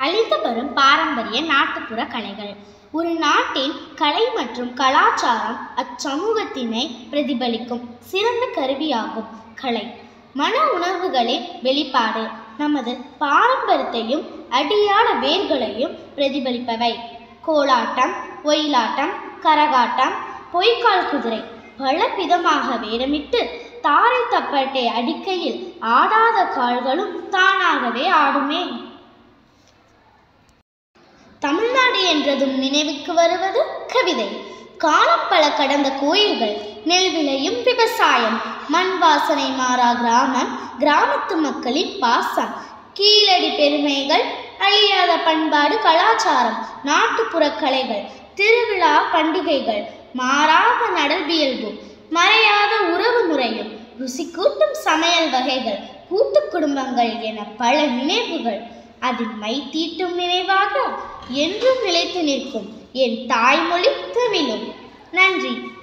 அழிந்து வரும் பாரம்பரிய நாட்டுப்புற கலைகள் ஒரு நாட்டின் கலை மற்றும் கலாச்சாரம் அச்சமூகத்தினை பிரதிபலிக்கும் சிறந்த கருவியாகும் கலை மன உணர்வுகளின் வெளிப்பாடு நமது பாரம்பரியத்தையும் அடியாள வேர்களையும் பிரதிபலிப்பவை கோலாட்டம் ஒயிலாட்டம் கரகாட்டம் பொய்க்கால் குதிரை பல விதமாக வேடமிட்டு தாரை தப்பட்டை அடிக்கையில் ஆடாத கால்களும் தானாகவே ஆடுமே தமிழ்நாடு என்றதும் நினைவுக்கு வருவது கவிதை காலம் பல கடந்த கோயில்கள் நெல் விளையும் விவசாயம் மண் வாசனை மாறா கிராமம் கிராமத்து மக்களின் பாசம் கீழடி பெருமைகள் அழியாத பண்பாடு கலாச்சாரம் நாட்டுப்புற கலைகள் திருவிழா பண்டிகைகள் மாறாத நடல்பியல்பு மறையாத உறவு முறையும் ருசி கூட்டும் சமையல் வகைகள் கூட்டு குடும்பங்கள் என பல நினைவுகள் அதில் மை தீட்டும் நினைவாக என்றும் நிலைத்து நிற்கும் என் தாய்மொழி தமிழும் நன்றி